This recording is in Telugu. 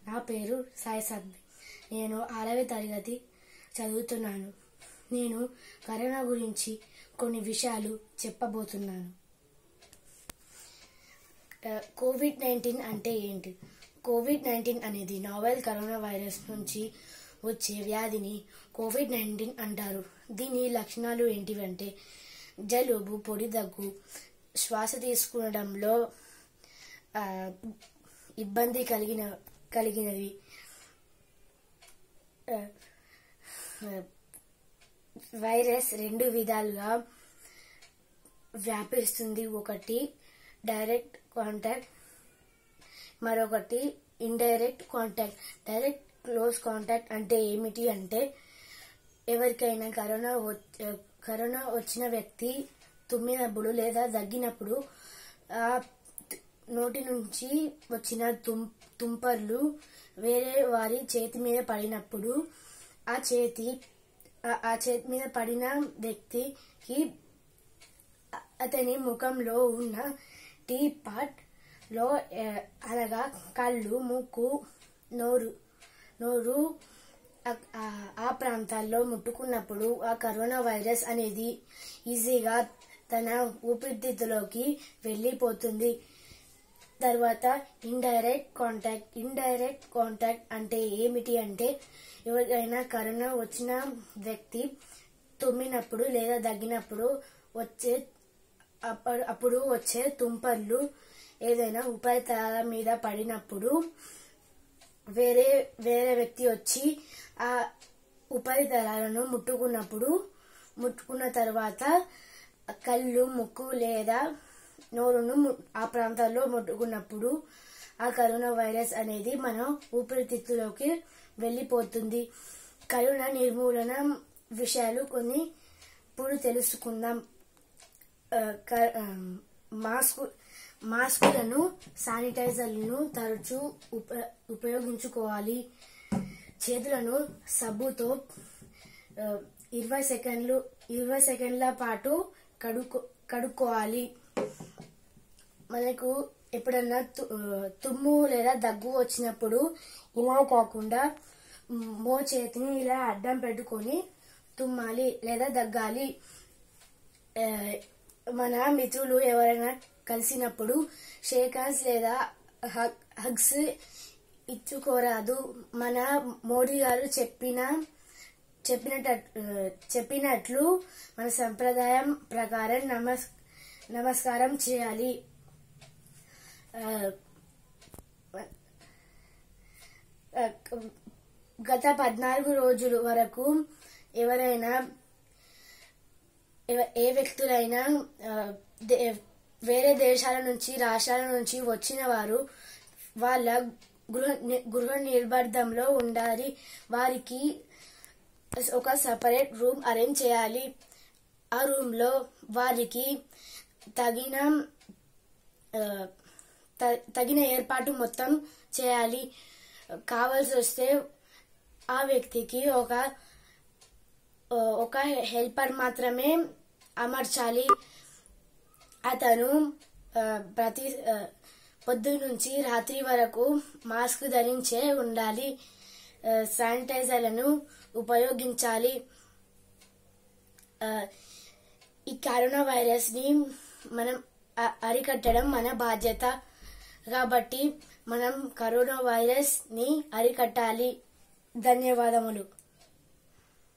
నా పేరు సాయి సద్మి నేను ఆరవ తరగతి చదువుతున్నాను నేను కరోనా గురించి కొన్ని విషయాలు చెప్పబోతున్నాను ఆ, కోవిడ్ నైన్టీన్ అంటే ఏంటి కోవిడ్ నైన్టీన్ అనేది నావెల్ కరోనా వైరస్ నుంచి వచ్చే వ్యాధిని కోవిడ్ నైన్టీన్ అంటారు దీని లక్షణాలు ఏంటివంటే జలుబు పొడి దగ్గు శ్వాస తీసుకునడంలో ఆ, ఇబ్బంది కలిగిన కలిగినది ఆ, ఆ, వైరస్ రెండు విధాలుగా వ్యాపిస్తుంది ఒకటి డైరెక్ట్ కాంటాక్ట్ మరొకటి indirect contact direct close contact అంటే ఏమిటి అంటే ఎవరికైనా కరోనా వ- కరోనా వచ్చిన వ్యక్తి తుమ్మినప్పుడు లేదా దగ్గినప్పుడు ఆ త- నోటి నుంచి వచ్చిన తుం తుంపర్లు వేరే వారి చేతి మీద పడినప్పుడు ఆ చేతి ఆ- ఆ చేతి మీద పడిన వ్యక్తికి అ- అతని ముఖంలో ఉన్న టీ పాట్ లో ఏ, అనగా కళ్ళు ముక్కు నోరు నోరు ఆ- ఆ- ఆ ప్రాంతాల్లో ముట్టుకున్నప్పుడు ఆ కరోనా వైరస్ అనేది ఈజీగా తన ఊపిరితిత్తులోకి వెళ్ళిపోతుంది తర్వాత ఇండైరెక్ట్ కాంటాక్ట్ ఇండైరెక్ట్ కాంటాక్ట్ అంటే ఏమిటి అంటే ఎవరికైనా కరోనా వచ్చిన వ్యక్తి తుమ్మినప్పుడు లేదా దగ్గినప్పుడు వచ్చే అప్పుడు అప్పుడు వచ్చే తుంపర్లు ఏదైనా ఉపరితలాల మీద పడినప్పుడు వేరే వేరే వ్యక్తి వచ్చి ఆ ఉపరితలాలను ముట్టుకున్నప్పుడు ముట్టుకున్న తర్వాత కళ్ళు ముక్కు లేదా నోరును ము- ఆ ప్రాంతాల్లో ముట్టుకున్నప్పుడు ఆ కరోనా వైరస్ అనేది మన ఊపిరితిత్తులోకి వెళ్ళిపోతుంది కరోనా నిర్మూలన విషయాలు కొన్ని ఇప్పుడు తెలుసుకుందాం ఆ, క- ఆ, మాస్కు మాస్కులను శానిటైజర్లను తరచూ ఉప ఉపయోగించుకోవాలి చేతులను సబ్బుతో ఆ, ఇరవై సెకండ్లు ఇరవై సెకండ్ల పాటు కడుక్కో కడుక్కోవాలి మనకు ఎప్పుడన్నా తు- ఆ, తుమ్ము లేదా దగ్గు వచ్చినప్పుడు ఇలా కాకుండా మ్, మో చేతిని ఇలా అడ్డం పెట్టుకొని తుమ్మాలి లేదా దగ్గాలి ఆ, మన మిత్రులు ఎవరైనా కలిసినప్పుడు షేక్ హ్యాండ్స్ లేదా హగ్- హగ్స్ ఇచ్చుకోరాదు మన మోడీ గారు చెప్పిన చెప్పినట్టు చెప్పినట్లు మన సంప్రదాయం ప్రకారం నమస్ నమస్కారం చేయాలి ఆ, ఆ, గత పద్నాలుగు రోజుల వరకు ఎవరైనా ఎవ- ఏ వ్యక్తులైనా ఆ, దే- వేరే దేశాల నుంచి రాష్ట్రాల నుంచి వచ్చిన వారు వాళ్ళ గృహ ని- గృహ నిర్బంధంలో ఉండాలి వారికి ఒక సపరేట్ రూమ్ అరేంజ్ చేయాలి ఆ రూమ్ లో వారికి తగిన ఆ, త- తగిన ఏర్పాటు మొత్తం చేయాలి కావాల్సి వస్తే ఆ వ్యక్తికి ఒక ఆ, ఒక హెల్పర్ మాత్రమే అమర్చాలి అతను ఆ, ప్రతి ఆ, పొద్దు నుంచి రాత్రి వరకు మాస్క్ ధరించే ఉండాలి ఆ, శానిటైజర్లను ఉపయోగించాలి ఆ, ఈ కరోనా వైరస్ ని మనం అ- అరికట్టడం మన బాధ్యత కాబట్టి మనం కరోనా వైరస్ ని అరికట్టాలి ధన్యవాదములు